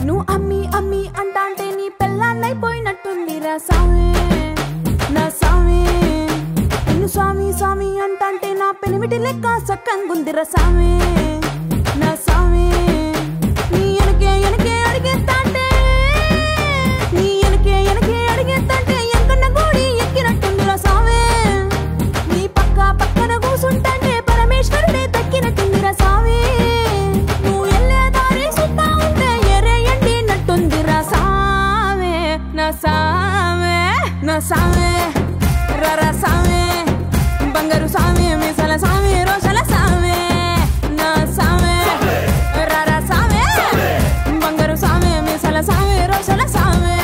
నువ్వు అమ్మి అమ్మి అంటాంటే నీ పెళ్ళాన్నైపోయినట్టుందిరా సామి నా సామి నిన్ను స్వామి స్వామి అంటాంటే నా పెనిమిటి లెక్క సక్కంగుందిరా సామి నా సామి నీ ఎనకే ఎనకే అడిగేస్తాంటే నీ ఎనకే ఎనకే అడిగేస్తాంటే ఎంకన్న గూడి ఎక్కినట్టుందిరా సామి నీ పక్క పక్కన కూసుంటాంటే పరమేశ్వరుడే దక్కినట్టుందిరా సామి నువ్వు ఎల్లే దారి సుత్తా ఉంటే ఎరే ఎండినట్టుందిరా సామే నా సామే నా సామే రర సామే బంగారు సామి మీసల సామి రోషల సామే నా సామే రర సామే బంగారు సామి మీసల సామి రోషల సామే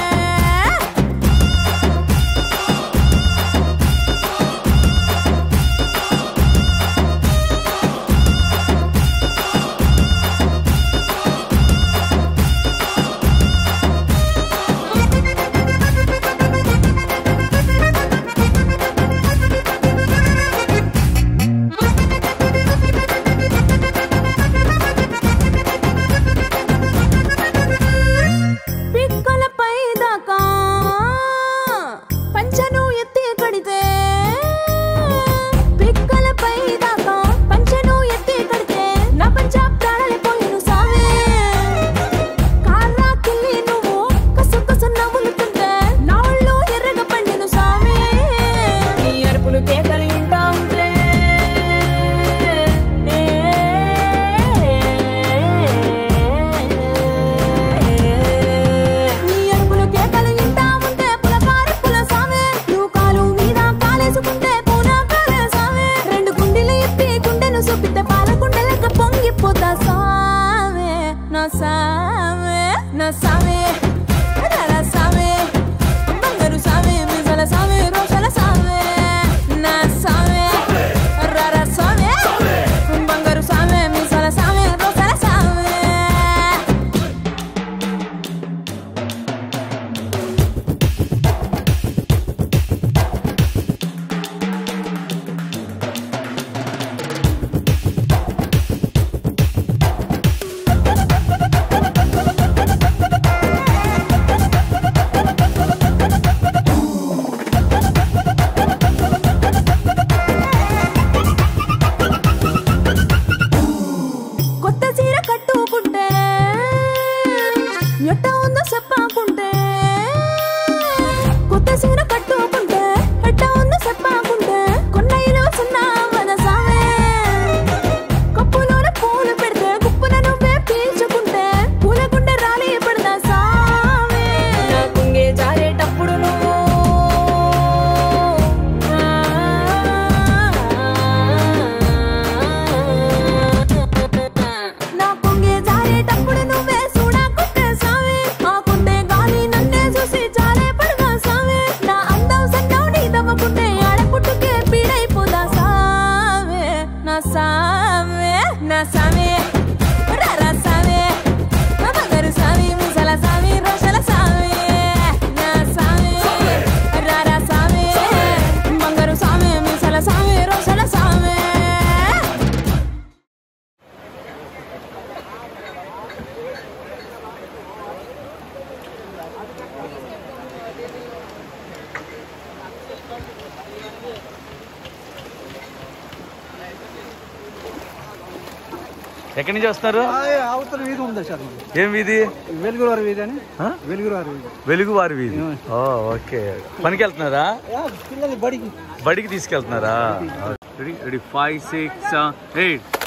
పిక్కలపై దాకా పంచను ఎత్తి కడితే పిక్కలపై దాకా పంచను ఎత్తి కడితే నా పంచ ప్రాణాలు పోయిను సామే కారా కిల్లి నువ్వు కసు కసు నవ్వులుతుంటే నా ఒళ్ళు ఎర్రగా పండిను సామే నీ అరుపులు కేకలు వింటా ఉంటే నీ అరుపులు కేకలు వింటా ఉంటే పులకారి పుల సామే నువ్వు కాలు మీద కాలేసుకుంటే పూనా కాలే సామే రెండు గుండెలు ఇప్పి గుండెను చూపితే పాల గుండెలక పొంగిపోతా సామే నా సామే నా సామే రర సామే బంగారు సామే మిజల సామే రోషల సామే నా సామే రర సామే బంగారు సామే మిజల సామే రోషల సామే కొత్త చీర కట్టుకుంటే ఎట్ట ఉందో చెప్పాకుంటే కొత్త చీర కట్టుకుంటే ఎట్ట ఉందో చెప్పాకుంటే కొన్న ఇరవ సున్నా వద సామే కప్పులోన పూలు పెడితే కుప్పున నువ్వే పీల్చుకుంటే పూల గుండె రాలి పడదా సామే నా కుంగే జారేటప్పుడు నువ్వు నా కొంగే జారేటప్పుడు నువ్వే చూడకుంటే సామి ఆకుంటే గాలి నన్నే చూసి చాలే పడగా సామి నా అందం సన్నం నీ దవ్వకుంటే ఆడపుట్టుకే పీడైపోదా సామే నా సామే నా సామే రర సామే నా బంగారు సామి ముసల సామి రోషల సామి నా సామి రర సామి బంగారు సామి ముసల సామి రోషల సామి ఎక్కడి నుంచి వస్తున్నారు అవతల వీధి ఉంది సార్ ఏం వీధి వెలుగువారి వీధి అని ఆ? వెలుగువారి వీధి వెలుగు వారి వీధి ఓ ఓకే పనికి వెళ్తున్నారా పిల్లలు బడికి బడికి తీసుకెళ్తున్నారా ready ready five six eight